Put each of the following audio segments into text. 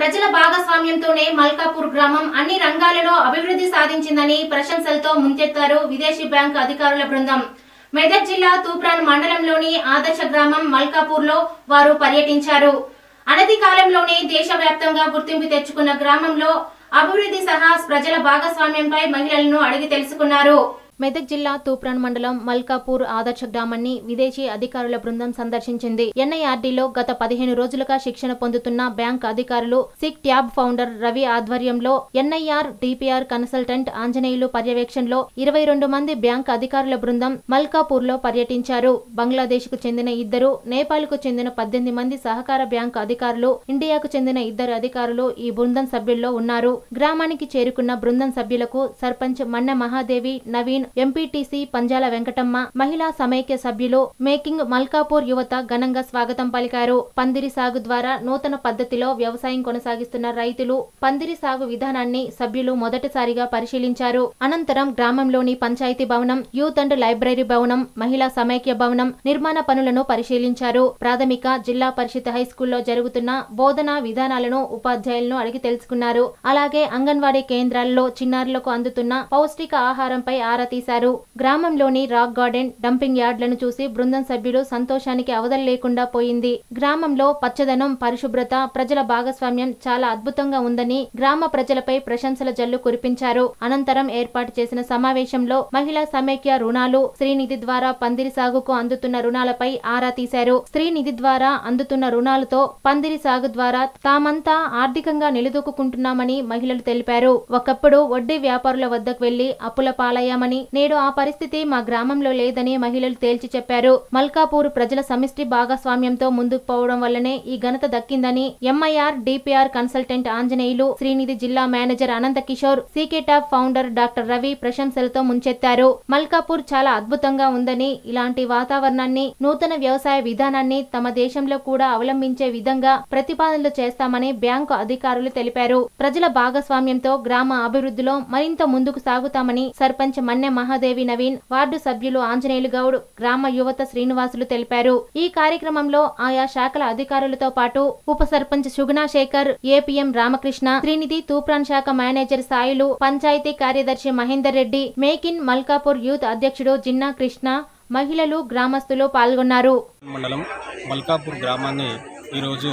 ప్రజల భాగస్వామ్యంతోనే మల్కాపూర్ గ్రామం అన్ని రంగాలలో అభివృద్ధి సాధించిందని ప్రశంసలతో ముంచెత్తారు విదేశీ బ్యాంకు అధికారుల బృందం మెదక్ జిల్లా తూప్రాన్ మండలంలోని ఆదర్శ గ్రామం మల్కాపూర్ లో వారు పర్యటించారు అనతి కాలంలోనే దేశవ్యాప్తంగా గుర్తింపు తెచ్చుకున్న గ్రామంలో అభివృద్ధి సహా ప్రజల భాగస్వామ్యంపై మహిళలను అడిగి తెలుసుకున్నారు మెదక్ జిల్లా తూప్రాన్ మండలం మల్కాపూర్ ఆదర్శ గ్రామాన్ని విదేశీ అధికారుల బృందం సందర్శించింది ఎన్ఐఆర్డీలో గత పదిహేను రోజులుగా శిక్షణ పొందుతున్న బ్యాంక్ అధికారులు సిక్ ట్యాబ్ ఫౌండర్ రవి ఆధ్వర్యంలో ఎన్ఐఆర్ డిపిఆర్ కన్సల్టెంట్ ఆంజనేయులు పర్యవేక్షణలో ఇరవై రెండు మంది బ్యాంక్ అధికారుల బృందం మల్కాపూర్ లో పర్యటించారు బంగ్లాదేశ్ కు చెందిన ఇద్దరు నేపాల్ కు చెందిన పద్దెనిమిది మంది సహకార బ్యాంక్ అధికారులు ఇండియాకు చెందిన ఇద్దరు అధికారులు ఈ బృందం సభ్యుల్లో ఉన్నారు గ్రామానికి చేరుకున్న బృందం సభ్యులకు సర్పంచ్ మన్న మహాదేవి నవీన్ ఎంపీటీసీ పంజాల వెంకటమ్మ మహిళా సమైక్య సభ్యులు మేకింగ్ మల్కాపూర్ యువత ఘనంగా స్వాగతం పలికారు పందిరి సాగు ద్వారా నూతన పద్ధతిలో వ్యవసాయం కొనసాగిస్తున్న రైతులు పందిరి సాగు విధానాన్ని సభ్యులు మొదటిసారిగా పరిశీలించారు అనంతరం గ్రామంలోని పంచాయతీ భవనం యూత్ అండ్ లైబ్రరీ భవనం మహిళా సమైక్య భవనం నిర్మాణ పనులను పరిశీలించారు ప్రాథమిక జిల్లా పరిషత్ హై స్కూల్లో జరుగుతున్న బోధనా విధానాలను ఉపాధ్యాయులను అడిగి తెలుసుకున్నారు అలాగే అంగన్వాడీ కేంద్రాల్లో చిన్నారులకు అందుతున్న పౌష్టిక ఆహారంపై ఆరా తీశారు గ్రామంలోని రాక్ గార్డెన్ డంపింగ్ యార్డ్లను చూసి బృందం సభ్యులు సంతోషానికి అవధులు లేకుండా పోయింది గ్రామంలో పచ్చదనం పరిశుభ్రత ప్రజల భాగస్వామ్యం చాలా అద్భుతంగా ఉందని గ్రామ ప్రజలపై ప్రశంసల జల్లు కురిపించారు అనంతరం ఏర్పాటు చేసిన సమావేశంలో మహిళా సమైక్య రుణాలు శ్రీనిధి ద్వారా పందిరి సాగుకు అందుతున్న రుణాలపై ఆరా తీశారు శ్రీనిధి ద్వారా అందుతున్న రుణాలతో పందిరి సాగు ద్వారా తామంతా ఆర్థికంగా నిలదొక్కుంటున్నామని మహిళలు తెలిపారు ఒకప్పుడు వడ్డీ వ్యాపారుల వద్దకు వెళ్లి అప్పుల పాలయ్యామని నేడు ఆ పరిస్థితి మా గ్రామంలో లేదని మహిళలు తేల్చి చెప్పారు మల్కాపూర్ ప్రజల సమిష్టి భాగస్వామ్యంతో ముందుకు పోవడం వల్లనే ఈ ఘనత దక్కిందని MIR DPR consultant Anjaneyulu Srinidhi జిల్లా మేనేజర్ అనంత కిషోర్ సీకేటాప్ ఫౌండర్ డాక్టర్ రవి ప్రశంసలతో ముంచెత్తారు మల్కాపూర్ చాలా అద్భుతంగా ఉందని ఇలాంటి వాతావరణాన్ని నూతన వ్యవసాయ విధానాన్ని తమ దేశంలో కూడా అవలంబించే విధంగా ప్రతిపాదనలు చేస్తామని బ్యాంకు అధికారులు తెలిపారు ప్రజల భాగస్వామ్యంతో గ్రామ అభివృద్ధిలో మరింత ముందుకు సాగుతామని సర్పంచ్ మన్నె మహాదేవి నవీన్ వార్డు సభ్యులు ఆంజనేయులు గౌడ్ గ్రామ యువత శ్రీనివాసులు తెలిపారు ఈ కార్యక్రమంలో ఆయా శాఖల అధికారులతో పాటు ఉప సర్పంచ్ సుగుణా శేఖర్ ఏపీఎం రామకృష్ణ శ్రీనిధి తూప్రాన్ శాఖ మేనేజర్ సాయిలు పంచాయతీ కార్యదర్శి Mahender Reddy make in Malkapur youth అధ్యక్షుడు జిన్నా కృష్ణ మహిళలు గ్రామస్తులు పాల్గొన్నారు మండలం మల్కాపూర్ గ్రామాన్ని ఈరోజు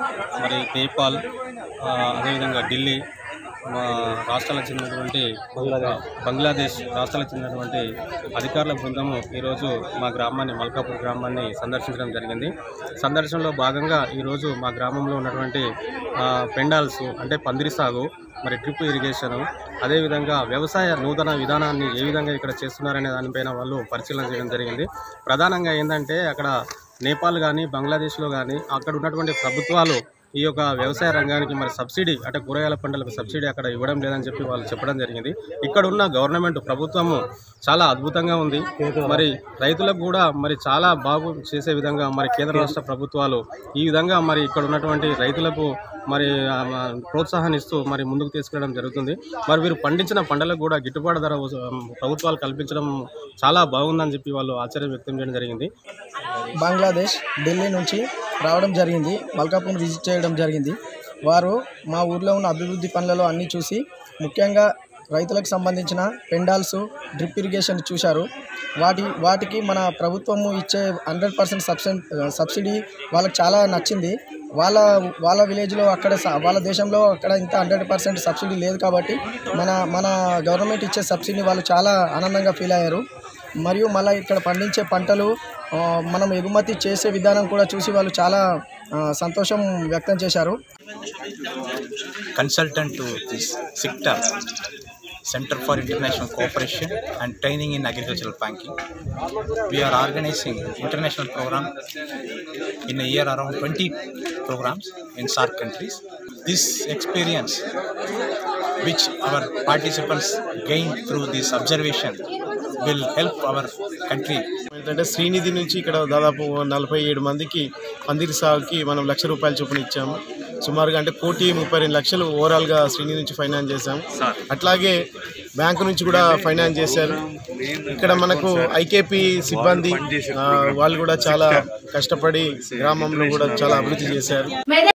మరి నేపాల్ ఆ, అదేవిధంగా ఢిల్లీ మా రాష్ట్రాలకు చెందినటువంటి బంగ్లాదేశ్ రాష్ట్రాలకు చెందినటువంటి అధికారుల బృందము ఈరోజు మా గ్రామాన్ని మల్కాపూర్ గ్రామాన్ని సందర్శించడం జరిగింది సందర్శనలో భాగంగా ఈరోజు మా గ్రామంలో ఉన్నటువంటి ఆ, పెండాల్స్ అంటే పందిరి సాగు మరి డ్రిప్ ఇరిగేషన్ అదేవిధంగా వ్యవసాయ నూతన విధానాన్ని ఏ విధంగా ఇక్కడ చేస్తున్నారనే దానిపైన వాళ్ళు పరిశీలన చేయడం జరిగింది ప్రధానంగా ఏంటంటే అక్కడ నేపాల్ కానీ బంగ్లాదేశ్లో కానీ అక్కడ ఉన్నటువంటి ప్రభుత్వాలు ఈ యొక్క వ్యవసాయ రంగానికి మరి సబ్సిడీ అంటే కూరగాయల పంటలకు సబ్సిడీ అక్కడ ఇవ్వడం లేదని చెప్పి వాళ్ళు చెప్పడం జరిగింది ఇక్కడ ఉన్న గవర్నమెంట్ ప్రభుత్వము చాలా అద్భుతంగా ఉంది మరి రైతులకు కూడా మరి చాలా బాగు చేసే విధంగా మరి కేంద్ర రాష్ట్ర ప్రభుత్వాలు ఈ విధంగా మరి ఇక్కడ ఉన్నటువంటి రైతులకు మరి ఆ, మ, ప్రోత్సాహాన్ని ఇస్తూ మరి ముందుకు తీసుకెళ్ళడం జరుగుతుంది మరి వీరు పండించిన పంటలకు కూడా గిట్టుబాటు ధర వసూ- ప్రభుత్వాలు కల్పించడం చాలా బాగుందని చెప్పి వాళ్ళు ఆశ్చర్యం వ్యక్తం చేయడం జరిగింది బంగ్లాదేశ్ ఢిల్లీ నుంచి రావడం జరిగింది మల్కాపూర్ విజిట్ చేయడం జరిగింది వారు మా ఊర్లో ఉన్న అభివృద్ధి పనులలో అన్నీ చూసి ముఖ్యంగా రైతులకు సంబంధించిన పెండాల్స్ డ్రిప్ ఇరిగేషన్ చూశారు వాటి వాటికి మన ప్రభుత్వము ఇచ్చే హండ్రెడ్ పర్సెంట్ సబ్సిడీ సబ్సిడీ వాళ్ళకి చాలా నచ్చింది వాళ్ళ వాళ్ళ విలేజ్లో అక్కడ స- వాళ్ళ దేశంలో అక్కడ ఇంత హండ్రెడ్ పర్సెంట్ సబ్సిడీ లేదు కాబట్టి మన మన గవర్నమెంట్ ఇచ్చే సబ్సిడీ వాళ్ళు చాలా ఆనందంగా ఫీల్ అయ్యారు మరియు మళ్ళీ ఇక్కడ పండించే పంటలు ఆ, మనం ఎగుమతి చేసే విధానం కూడా చూసి వాళ్ళు చాలా ఆ, సంతోషం వ్యక్తం చేశారు consultant to this sector center for international cooperation and training in agricultural banking we are organizing international program in a year around 20 programs in SARC countries this experience which our participants gain through this observation will help our country ఏంటంటే శ్రీనిధి నుంచి ఇక్కడ దాదాపు నలభై ఏడు మందికి పందిరి సాగుకి మనం లక్ష రూపాయల చొప్పున ఇచ్చాము సుమారుగా అంటే కోటి ముప్పై రెండు లక్షలు ఓవరాల్గా శ్రీనిధి నుంచి ఫైనాన్స్ చేశాము అట్లాగే బ్యాంకు నుంచి కూడా ఫైనాన్స్ చేశారు ఇక్కడ మనకు ఐకేపీ సిబ్బంది ఆ, వాళ్ళు కూడా చాలా కష్టపడి గ్రామంలో కూడా చాలా అభివృద్ధి చేశారు మెదక్